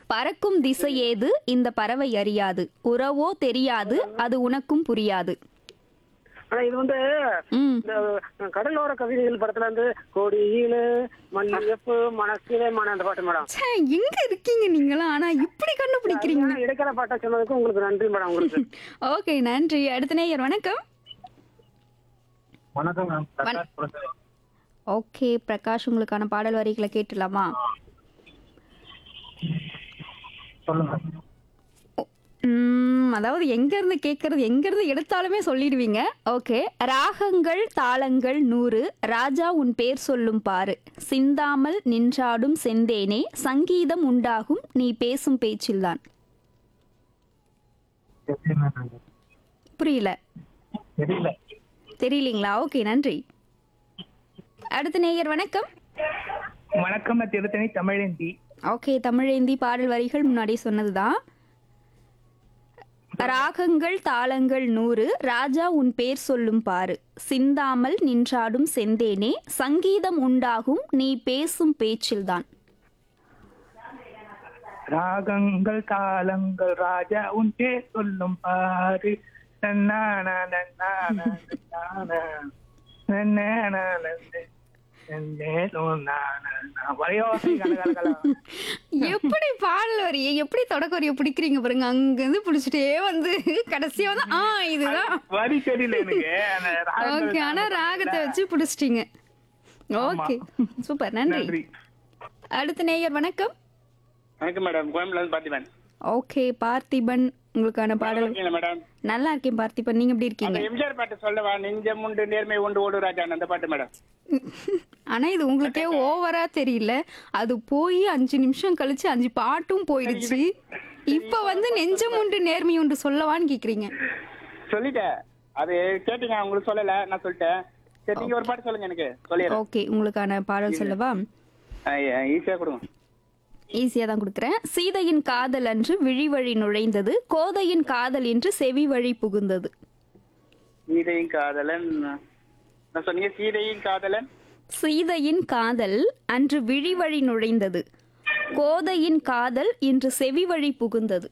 பறக்கும் திசை ஏது இந்த பறவை அறியாது உறவோ தெரியாது அது உனக்கும் புரியாது ஆனா இது வந்து ம் இந்த கடலோர கவிதைகள் படத்துல வந்து கொடியில மல்லிகைப்பூ மனசிலே மன அந்த பாட்டு மேடம் ச்சே, எங்க இருக்கீங்க நீங்களா ஆனா இப்படி கண்டுபிடிக்கிறீங்க அதுதான் இடைக்கால பாட்டா சொன்னதுக்கு உங்களுக்கு நன்றி மேடம் உங்களுக்கு ஓகே நன்றி அடுத்த நேயர் வணக்கம் வணக்கம் மேம் பிரகாஷ் புரசேகர். ஓகே பிரகாஷ் உங்களுக்கான பாடல் வரிகளை கேட்டுலாமா சொல்லுங்க ம், அதாவது எங்க இருந்து கேட்கறது எங்க இருந்து எடுத்தாலுமே சொல்லிடுவீங்க ஓகே ராகங்கள் தாளங்கள் நூறு ராஜா உன் பேர் சொல்லும் பாரு சிந்தாமல் நின்றாடும் செந்தேனே சங்கீதம் உண்டாகும் நீ பேசும் பேச்சில்தான் எப்படி மேம் புரியல தெரியல தெரியலீங்களா ஓகே நன்றி அடுத்த நேயர் வணக்கம் வணக்கம் நான் திருத்தணி தமிழந்தி ஓகே தமிழேந்தி பாடல் வரிகள் முன்னாடி சொன்னதுதான் ராகங்கள் தாளங்கள் நூறு ராஜா உன் பேர் சொல்லும் பாரு சிந்தாமல் நின்றாடும் செந்தேனே சங்கீதம் உண்டாகும் நீ பேசும் பேச்சில்தான் ராகங்கள் தாளங்கள் ராஜா உன் பேர் சொல்லும் பாரு நன்னானா, நன்னானா, நன்னானா, நன்னானா, நன்னே, நன்னே, நன்னானா. வரையோசை கலகலகல. எப்படி பாடல் வரிய எப்படி தொடக்க வரிய பிடிக்கிறீங்க பாருங்க அங்க இருந்து பிடிச்சிட்டே வந்து கடைசியா வந்து ஆ இதுதான் வரி தெரியல எனக்கு அந்த ராகங்கள் ஓகே ஆனா தாளங்கள் ராகத்தை வச்சு பிடிச்சிட்டீங்க ஓகே சூப்பர் நன்றி நன்றி அடுத்த நேயர் வணக்கம் வணக்கம் மேடம் கோயம்புல இருந்து பார்த்திபன் ஓகே பார்த்திபன் உங்களுக்கான பாடல் இருக்கீங்களா மேடம் நல்லா இருக்கேன் பார்த்திபன் நீங்க எப்படி அந்த இருக்கீங்க எம்ஜிஆர் பாட்டு சொல்லவா நெஞ்சம் உண்டு நேர்மை உண்டு ஓடு ராஜா அந்த பாட்டு மேடம் ஆனா இது உங்களுக்கே ஓவரா தெரியல அது போய் அஞ்சு நிமிஷம் கழிச்சு அஞ்சு பாட்டும் போயிடுச்சு இப்ப வந்து நெஞ்சம் உண்டு நேர்மை உண்டு சொல்லவான்னு கேக்குறீங்க சொல்லிட்டேன் அது கேட்டீங்க உங்களுக்கு சொல்லல நான் சொல்லிட்டேன் சரி நீங்க ஒரு பாட்டு சொல்லுங்க எனக்கு சொல்லிடுறேன் ஓகே உங்களுக்கான பாடல் சொல்லவா ஈஸியா கொடுங்க ஈஸியா தான் கொடுக்குறேன் சீதையின் காதல் அன்று விழி வழி நுழைந்தது கோதையின் காதல் என்று செவி வழி புகுந்தது சீதையின் காதலன் நான் சொன்னீங்க சீதையின் காதலன் சீதையின் காதல் அன்று விழி வழி நுழைந்தது கோதையின் காதல் இன்று செவி வழி புகுந்தது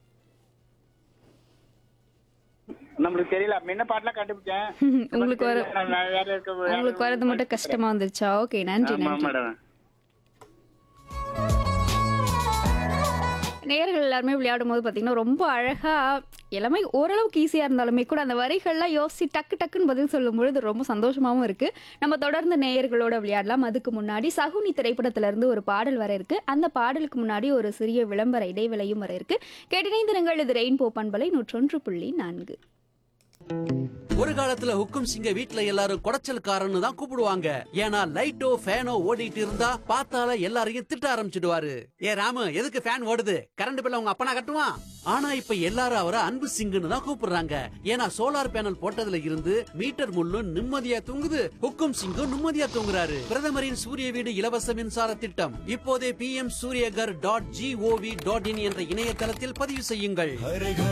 நம்மளுக்கு தெரியல முன்ன பாட்டுலாம் கண்டுபிடிச்சேன் உங்களுக்கு வர நான் வேற இருக்க உங்களுக்கு வரது மட்டும் கஷ்டமா வந்துருச்சா ஓகே நன்றி ஆமா நன்றி மேடம் நேயர்கள் எல்லாருமே விளையாடும் போது பார்த்தீங்கன்னா ரொம்ப அழகா எல்லாமே ஓரளவுக்கு ஈஸியாக இருந்தாலுமே கூட அந்த வரிகள்லாம் யோசிச்சு டக்கு டக்குன்னு பதில் சொல்லும் பொழுது ரொம்ப சந்தோஷமாவும் இருக்கு நம்ம தொடர்ந்து நேயர்களோட விளையாடலாம் அதுக்கு முன்னாடி சகுனி திரைப்படத்துல இருந்து ஒரு பாடல் வர இருக்கு அந்த பாடலுக்கு முன்னாடி ஒரு சிறிய விளம்பர இடைவேளையும் வர இருக்கு கேட்டினைந்திருங்கள் இது ரெயின்போ பண்பலை நூற்றொன்று புள்ளி நான்கு ஒரு காலத்துல ஹுக்கும் சிங்க வீட்ல எல்லாரும் குடைச்சல்காரன்னு தான் கூப்பிடுவாங்க ஏன்னா லைட்டோ ஃபேனோ ஓடிட்டு இருந்தா பார்த்தால எல்லாரையும் திட்ட ஆரம்பிச்சிடுவாரு ஏ ராமு எதுக்கு ஃபேன் ஓடுது கரண்ட் பில்ல உங்க அப்பனா கட்டுவான் ஆனா இப்ப எல்லாரும் அவரை அன்பு சிங்குன்னு தான் கூப்பிடுறாங்க ஏன்னா சோலார் பேனல் போட்டதுல இருந்து மீட்டர் முள்ளும் நிம்மதியா தூங்குது ஹுக்கும் சிங்கும் நிம்மதியா தூங்குறாரு பிரதமரின் சூரிய வீடு இலவச மின்சார திட்டம் இப்போதே P M Suryaghar dot gov dot in என்ற இணையதளத்தில் பதிவு செய்யுங்கள்